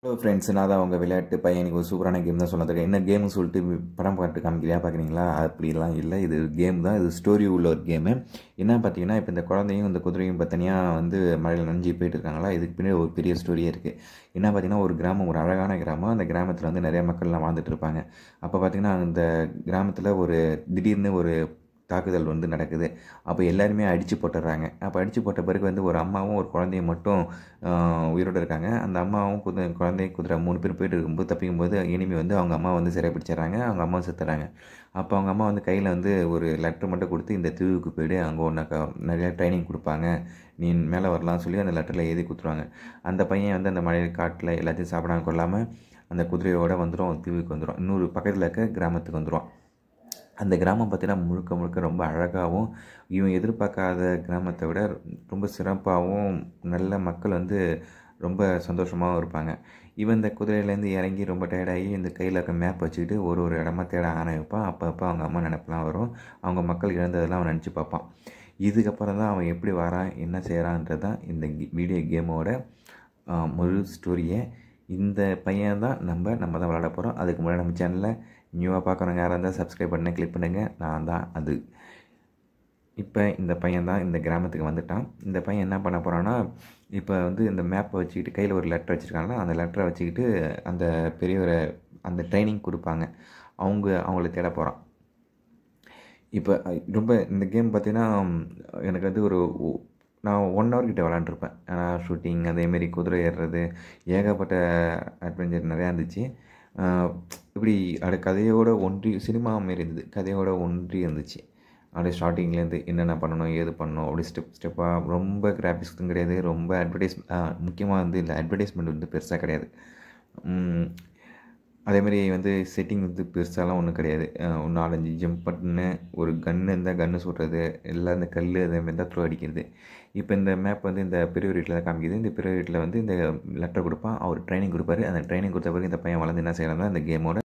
hello friends நான் தான் உங்கள் விளையாட்டு பையன் எனக்கு ஒரு சூப்பரான கேம் தான் சொல்லுறதுக்கு என்ன கேம்னு சொல்லிட்டு படம் பார்த்து காமிக்கிறியா பார்க்குறீங்களா அப்படிலாம் இல்லை இது கேம் தான் இது ஸ்டோரி உள்ள ஒரு கேமு என்ன பார்த்தீங்கன்னா இப்போ இந்த குழந்தையும் இந்த குதிரையும் பார்த்தனியாக வந்து மழையில் நனைஞ்சி போயிட்டு இருக்காங்களா இதுக்கு பின்னாடி ஒரு பெரிய ஸ்டோரியே இருக்குது என்ன பார்த்தீங்கன்னா ஒரு கிராமம் ஒரு அழகான கிராமம் அந்த கிராமத்தில் வந்து நிறைய மக்கள்லாம் வாழ்ந்துட்டு இருப்பாங்க அப்போ பார்த்தீங்கன்னா அந்த கிராமத்தில் ஒரு திடீர்னு ஒரு தாக்குதல் வந்து நடக்குது அப்போ எல்லாருமே அடித்து போட்டுடுறாங்க அப்போ அடித்து போட்ட பிறகு வந்து ஒரு அம்மாவும் ஒரு குழந்தையும் மட்டும் ஆஹ், உயிரோட இருக்காங்க அந்த அம்மாவும் குதிரை குழந்தை குதிரை மூணு பேர் போயிட்டு இருக்கும்போது தப்பிக்கும் போது இனிமே வந்து அவங்க அம்மா வந்து சிறை பிடிச்சிடுறாங்க அவங்க அம்மா செத்துறாங்க அப்போ அவங்க அம்மா வந்து கையில் வந்து ஒரு லெட்டர் மட்டும் கொடுத்து இந்த தீவுக்கு போயிடு அங்கே உனக்கு நிறையா ட்ரைனிங் கொடுப்பாங்க நீ மேலே வரலாம்னு சொல்லி அந்த லெட்டரில் எழுதி கொடுத்துருவாங்க அந்த பையன் வந்து அந்த மழை காட்டில் எல்லாத்தையும் சாப்பிடாம கொள்ளாமல் அந்த குதிரையோட வந்துடும் தீவுக்கு வந்துடும் இன்னொரு பக்கத்தில் இருக்க கிராமத்துக்கு வந்துடும் அந்த கிராமம் பார்த்தீங்கன்னா முழுக்க முழுக்க ரொம்ப அழகாகவும் இவன் எதிர்பார்க்காத கிராமத்தை விட ரொம்ப சிறப்பாகவும் நல்ல மக்கள் வந்து ரொம்ப சந்தோஷமாகவும் இருப்பாங்க இவன் இந்த குதிரையிலேருந்து இறங்கி ரொம்ப டயர்டாகி இந்த கையில் இருக்க மேப் வச்சுக்கிட்டு ஒரு ஒரு இடமா தேட ஆரம்பிப்பான் அப்போ அப்போ அவங்க அம்மா நினப்பெல்லாம் வரும் அவங்க மக்கள் இழந்ததெல்லாம் அவன் நினச்சி பார்ப்பான் இதுக்கப்புறம் தான் அவன் எப்படி வரான் என்ன செய்கிறான்றது தான் இந்த வீடியோ கேமோட ஆஹ், முழு ஸ்டோரியை இந்த பையன் தான் நம்ம நம்ம தான் விளாட போகிறோம் அதுக்கு முன்னாடி நம்ம சேனலில் நியூவாக பார்க்குறவங்க யாராக இருந்தால் சப்ஸ்கிரைப் பண்ண கிளிக் பண்ணுங்கள் நான் தான் அது இப்போ இந்த பையன் தான் இந்த கிராமத்துக்கு வந்துட்டான் இந்த பையன் என்ன பண்ண போகிறான்னா இப்போ வந்து இந்த மேப்பை வச்சுக்கிட்டு கையில் ஒரு லெட்டர் வச்சுருக்காங்களா அந்த லெட்டரை வச்சுக்கிட்டு அந்த பெரியவரை அந்த ட்ரைனிங் கொடுப்பாங்க அவங்க அவங்கள தேட போகிறான் இப்போ அஹ், ரொம்ப இந்த கேம் பார்த்தீங்கன்னா எனக்கு வந்து ஒரு ஒ- நான் ஒன் ஹவர் கிட்ட விளாண்டுருப்பேன் ஷூட்டிங் அதேமாரி குதிரை ஏறுறது ஏகப்பட்ட அட்வென்ச்சர் நிறையா இருந்துச்சு அஹ், இப்படி அது கதையோட ஒன்றி சினிமா மாரி இருந்தது கதையோட ஒன்றி இருந்துச்சு அப்படியே ஸ்டார்டிங்லேருந்து என்னென்ன பண்ணணும் ஏது பண்ணணும் அப்படி ஸ்டெப் ஸ்டெப்பாக ரொம்ப கிராஃபிக்ஸும் கிடையாது ரொம்ப அட்வர்டைஸ் முக்கியமாக வந்து இல்லை அட்வர்டைஸ்மெண்ட் வந்து பெருசாக கிடையாது உம், அதேமாரி வந்து செட்டிங் வந்து பெருசாலாம் ஒன்றும் கிடையாது அஹ் ஒரு நாலஞ்சு ஜம்ப் பண்ணு ஒரு கன்று இருந்தால் கன்று சுடுறது எல்லாம் இந்த கல் அதேமாரி தான் த்ரோ அடிக்கிறது இப்போ இந்த மேப் வந்து இந்த பெரிய வீட்டில் தான் காமிக்குது இந்த பெரிய வீட்டில் வந்து இந்த லெட்டர் கொடுப்பான் அவர் ட்ரைனிங் கொடுப்பாரு அந்த ட்ரைனிங் கொடுத்த பிறகு இந்த பையன் வளர்ந்து என்ன செய்யறாங்க இந்த கேமோட